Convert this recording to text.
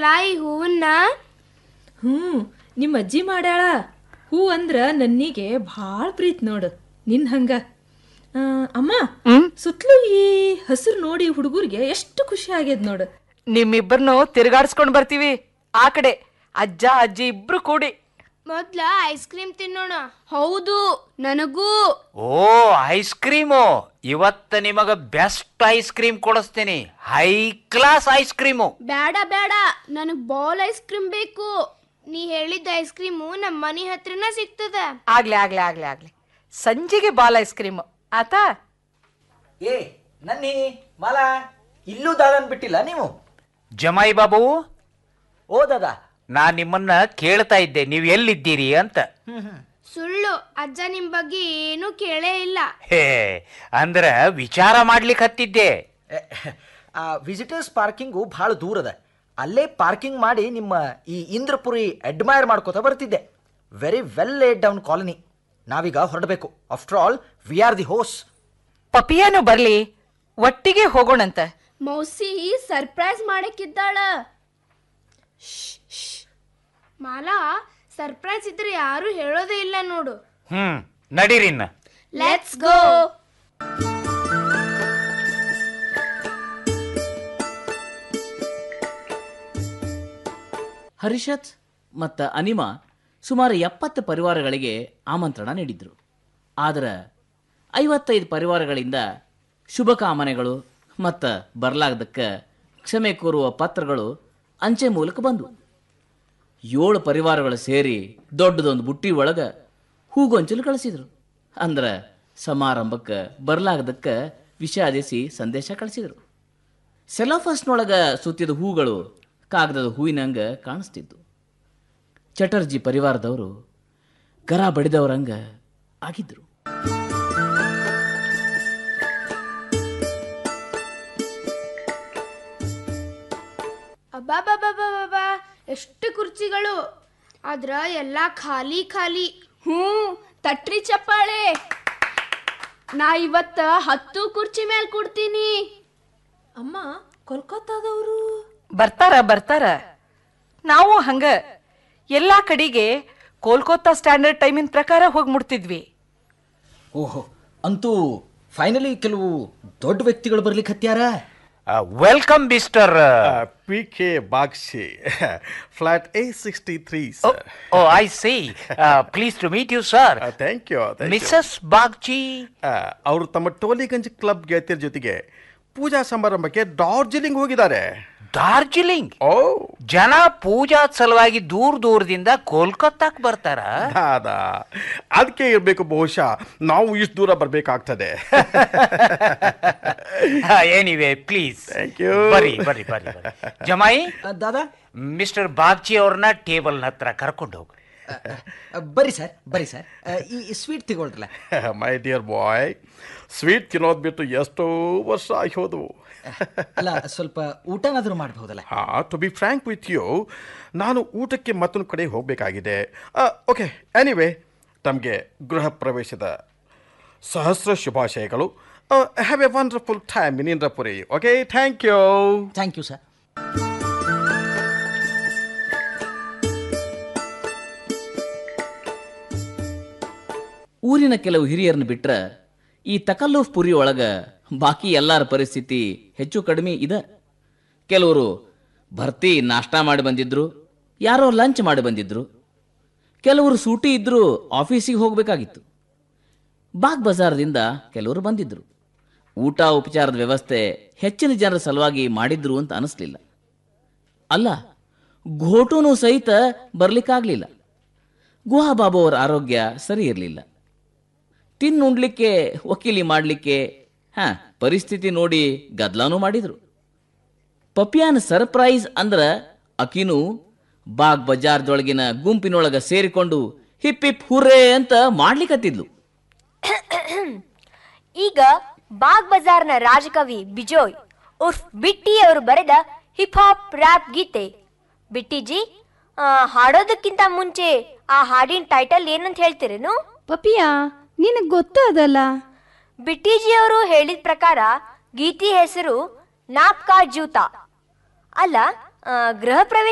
ಮಾಡ್ಯಾಳಲ್ಲ ಈ ಹೂವನ್ನ ಹ್ಞೂ ನಿಮ್ಮ ಅಜ್ಜಿ ಮಾಡ್ಯಾಳ ಹೂ ಅಂದ್ರ ನನ್ನಿಗೆ ಭಾಳ ಪ್ರೀತಿ ನೋಡು ನಿನ್ ಹಂಗ ಆ, ಅಮ್ಮ ಸುತ್ತಲೂ ಈ ಹಸಿರು ನೋಡಿ ಹುಡುಗರಿಗೆ ಎಷ್ಟು ಖುಷಿ ಆಗ್ಯದ ನೋಡು ನಿಮ್ಮಿಬ್ಬರನ್ನು ತಿರುಗಾಡ್ಸ್ಕೊಂಡ್ ಬರ್ತೀವಿ ಆ ಕಡೆ ಅಜ್ಜ ಅಜ್ಜಿ ಇಬ್ರು ಕೂಡಿ ಮೊದ್ಲ ಐಸ್ ಕ್ರೀಮ್ ತಿನ್ನೋಣ ಹೌದು ನನಗೂ ಓ ಐಸ್ ಕ್ರೀಮು ಇವತ್ತು ನಿಮಗ ಬೆಸ್ಟ್ ಐಸ್ ಕ್ರೀಮ್ ಕೊಡಿಸ್ತೀನಿ ಹೈ ಕ್ಲಾಸ್ ಐಸ್ ಕ್ರೀಮು ಬೇಡ ಬೇಡ ನನಗ್ ಬಾಲ್ ಐಸ್ ಕ್ರೀಮ್ ಬೇಕು ನೀ ಹೇಳಿದ್ದ ಐಸ್ ಕ್ರೀಮು ನಮ್ಮ ಮನೆ ಹತ್ರನ ಸಿಗ್ತದ ಆಗ್ಲಿ ಆಗ್ಲಿ ಆಗ್ಲಿ ಆಗ್ಲಿ ಸಂಜೆಗೆ ಬಾಲ್ ಐಸ್ ಕ್ರೀಮ್ ಆತಾ ಏ ನನ್ನಿ ಮಾಲ ಇಲ್ಲೂ ದಾದನ್ ಬಿಟ್ಟಿಲ್ಲ ನೀವು ಜಮಾಯಿ ಬಾಬು ಓ ದಾದಾ ನಾ ನಿಮ್ಮನ್ನ ಕೇಳ್ತಾ ಇದ್ದೆ ನೀವು ಎಲ್ಲಿದ್ದೀರಿ ಅಂತ ಸುಳ್ಳು ಅಜ್ಜ ನಿಮ್ ಬಗ್ಗೆ ಏನೂ ಕೇಳೇ ಇಲ್ಲ ಹೇ ಅಂದ್ರ ವಿಚಾರ ಮಾಡ್ಲಿಕ್ಕೆ ಹತ್ತಿದ್ದೆ ಆ ವಿಸಿಟರ್ಸ್ ಪಾರ್ಕಿಂಗು ಭಾಳ ದೂರ ಅದ ಅಲ್ಲೇ ಪಾರ್ಕಿಂಗ್ ಮಾಡಿ ನಿಮ್ಮ ಈ ಇಂದ್ರಪುರಿ ಅಡ್ಮೈರ್ ಮಾಡ್ಕೋತಾ ಬರ್ತಿದ್ದೆ very well laid down colony ನಾವೀಗ ಹೊರಡಬೇಕು after all we are the ಹೋಸ್ ಪಪಿಯಾನು ಬರ್ಲಿ ಒಟ್ಟಿಗೆ ಹೋಗೋಣಂತ ಮೌಸಿ ಸರ್ಪ್ರೈಸ್ ಮಾಡಕ್ಕಿದ್ದಾಳ ಮಾಲಾ ಸರ್ಪ್ರೈಸ್ ಇದ್ರೆ ಯಾರು ಹೇಳೋದೇ ಇಲ್ಲ ನೋಡು ಹ್ಮ್ ನಡೀರಿನ್ನ ಲೆಟ್ಸ್ ಗೋ ಹರಿಷತ್ ಮತ್ತು ಅನಿಮಾ ಸುಮಾರು ಎಪ್ಪತ್ತು ಪರಿವಾರಗಳಿಗೆ ಆಮಂತ್ರಣ ನೀಡಿದ್ರು ಆದರೆ ಐವತ್ತೈದು ಪರಿವಾರಗಳಿಂದ ಶುಭಕಾಮನೆಗಳು ಮತ್ತು ಬರಲಾಗದಕ್ಕೆ ಕ್ಷಮೆ ಕೋರುವ ಪತ್ರಗಳು ಅಂಚೆ ಮೂಲಕ ಬಂದವು ಏಳು ಪರಿವಾರಗಳು ಸೇರಿ ದೊಡ್ಡದೊಂದು ಬುಟ್ಟಿ ಒಳಗೆ ಹೂಗೊಂಚಲು ಕಳಿಸಿದ್ರು ಅಂದ್ರೆ ಸಮಾರಂಭಕ್ಕೆ ಬರಲಾಗದಕ್ಕೆ ವಿಷಾದಿಸಿ ಸಂದೇಶ ಕಳಿಸಿದ್ರು ಸೆಲೋಫಸ್ನೊಳಗೆ ಸುತ್ತಿದ ಹೂಗಳು ಕಾಗದದ ಹೂವಿನಂಗ ಕಾಣಿಸ್ತಿದ್ದು ಚಟರ್ಜಿ ಪರಿವಾರದವರು ಗರ ಬಡಿದವರಂಗ ಆಗಿದ್ರು ಅಬ್ಬಾಬಾಬಾಬಾಬಾ ಎಷ್ಟು ಕುರ್ಚಿಗಳು ಆದ್ರ ಎಲ್ಲ ಖಾಲಿ ಖಾಲಿ ಹ್ಞೂ ತಟ್ರಿ ಚಪ್ಪಾಳೆ ನಾ ಇವತ್ತ ಹತ್ತು ಕುರ್ಚಿ ಮೇಲೆ ಕೊಡ್ತೀನಿ ಅಮ್ಮ ಕೋಲ್ಕತ್ತಾದವರು ಬರ್ತಾರ ಬರ್ತಾರ ನಾವು ಹಂಗ ಎಲ್ಲಾ ಕಡೆಗೆ ಕೋಲ್ಕತ್ತಾ ಸ್ಟ್ಯಾಂಡರ್ಡ್ ಟೈಮಿನ ಪ್ರಕಾರ ಹೋಗಿ ಮುಟ್ತಿದ್ವಿ ಓಹೋ ಅಂತೂ ಫೈನಲಿ ಕೆಲವು ದೊಡ್ಡ ವ್ಯಕ್ತಿಗಳು ಬರ್ಲಿಕ್ಕೆ ಹತ್ಯಾರ welcome mister P K Bagchi flat A sixty three sir oh I see please to meet you sir thank you missus Bagchi ಅವರು ತಮ್ಮ ಟೋಲಿಗಂಜ್ ಕ್ಲಬ್ ಗೆಳತಿಯರ ಜೊತೆಗೆ ಪೂಜಾ ಸಮಾರಂಭಕ್ಕೆ ಡಾರ್ಜಿಲಿಂಗ್ ಹೋಗಿದ್ದಾರೆ ಡಾರ್ಜಿಲಿಂಗ್ ಓ ಜನ ಪೂಜಾ ಸಲುವಾಗಿ ದೂರ ದೂರದಿಂದ ಕೋಲ್ಕತ್ತಾಕ್ ಬರ್ತಾರ ದಾದಾ ಅದಕ್ಕೆ ಇರಬೇಕು ಬಹುಶಃ ನಾವು ಇಷ್ಟು ದೂರ ಬರಬೇಕಾಗ್ತದೆ ಏನಿವೆ ಪ್ಲೀಸ್ Thank you. ಬರ್ರಿ ಬರ್ರಿ ಬರ್ರಿ ಬರ್ರಿ. ಜಮಾಯಿ ದಾದಾ ಮಿಸ್ಟರ್ ಬಾಗ್ಚಿ ಅವ್ರನ್ನ ಟೇಬಲ್ ಹತ್ರ ಕರ್ಕೊಂಡು ಹೋಗು ಬರ್ರಿ ಸರ್ ಬರ್ರಿ ಸರ್ ಈ ಸ್ವೀಟ್ ತಗೊಳ್ರಲ್ಲ ಮೈ ಡಿಯರ್ ಬಾಯ್ ಸ್ವೀಟ್ ತಿನ್ನೋದು ಬಿಟ್ಟು ಎಷ್ಟೋ ವರ್ಷ ಆಗಿ ಹೋದವು ಅಲ್ಲ ಸ್ವಲ್ಪ ಊಟನಾದ್ರೂ ಮಾಡಬಹುದಲ್ಲ ಹಾ to be frank with you ನಾನು ಊಟಕ್ಕೆ ಮತ್ತೊಂದು ಕಡೆ ಹೋಗಬೇಕಾಗಿದೆ ಓಕೆ ಎನಿವೆ ತಮಗೆ ಗೃಹ ಪ್ರವೇಶದ ಸಹಸ್ರ ಶುಭಾಶಯಗಳು have a wonderful time in Indrapuri okay thank you thank you sir ಊರಿನ ಕೆಲವು ಹಿರಿಯರನ್ನ ಬಿಟ್ರೆ ಈ ತಕಲ್ಲೂಫ್ ಪುರಿ ಒಳಗ ಬಾಕಿ ಎಲ್ಲರ ಪರಿಸ್ಥಿತಿ ಹೆಚ್ಚು ಕಡಿಮೆ ಇದೆ ಕೆಲವರು ಭರ್ತಿ ನಾಷ್ಟ ಮಾಡಿ ಬಂದಿದ್ರು ಯಾರೋ ಲಂಚ್ ಮಾಡಿ ಬಂದಿದ್ರು ಕೆಲವರು ಸೂಟಿ ಇದ್ರೂ ಆಫೀಸಿಗೆ ಹೋಗಬೇಕಾಗಿತ್ತು ಬಾಗ್ ಬಜಾರ್ದಿಂದ ಕೆಲವರು ಬಂದಿದ್ರು ಊಟ ಉಪಚಾರದ ವ್ಯವಸ್ಥೆ ಹೆಚ್ಚಿನ ಜನರ ಸಲುವಾಗಿ ಮಾಡಿದ್ರು ಅಂತ ಅನಿಸ್ಲಿಲ್ಲ ಅಲ್ಲ ಘೋಟುನು ಸಹಿತ ಬರ್ಲಿಕ್ಕಾಗ್ಲಿಲ್ಲ ಗುಹಾಬಾಬು ಅವರ ಆರೋಗ್ಯ ಸರಿ ಇರಲಿಲ್ಲ ತಿನ್ನುಂಡ್ಲಿಕ್ಕೆ ವಕೀಲಿ ಮಾಡಲಿಕ್ಕೆ ಹಾ ಪರಿಸ್ಥಿತಿ ನೋಡಿ ಗದ್ಲಾನು ಮಾಡಿದ್ರು ಪಪಿಯಾನ್ ಸರ್ಪ್ರೈಸ್ ಅಂದ್ರ ಅಕಿನು ಬಾಗ್ ಬಜಾರ್ದೊಳಗಿನ ಗುಂಪಿನೊಳಗ ಸೇರಿಕೊಂಡು ಹಿಪ್ ಹಿಪ್ ಹುರ್ರೆ ಅಂತ ಮಾಡ್ಲಿಕತ್ತಿದ್ಲು ಈಗ ಬಾಗ್ ಬಜಾರ್ನ ರಾಜಕವಿ ಬಿಜೋಯ್ ಉರ್ಫ್ ಬಿಟ್ಟಿ ಅವರು ಬರೆದ ಹಿಪ್ ಹಾಪ್ ರ್ಯಾಪ್ ಗೀತೆ ಬಿಟ್ಟಿಜಿ ಆ, ಹಾಡೋದಕ್ಕಿಂತ ಮುಂಚೆ ಆ ಹಾಡಿನ ಟೈಟಲ್ ಏನಂತ ಹೇಳ್ತೀರೇನು ಪಪಿಯಾ ನಿನಗ್ ಗೊತ್ತು ಅದಲ್ಲ ಬಿಟ್ಟಿಜಿ ಅವರು ಹೇಳಿದ ಪ್ರಕಾರ ಗೀತಿ ಹೆಸರು ನಾಪ್ಕಾ ಜೂತಾ ಅಲ್ಲ ಆ, ಗೃಹ ಪ್ರವೇಶ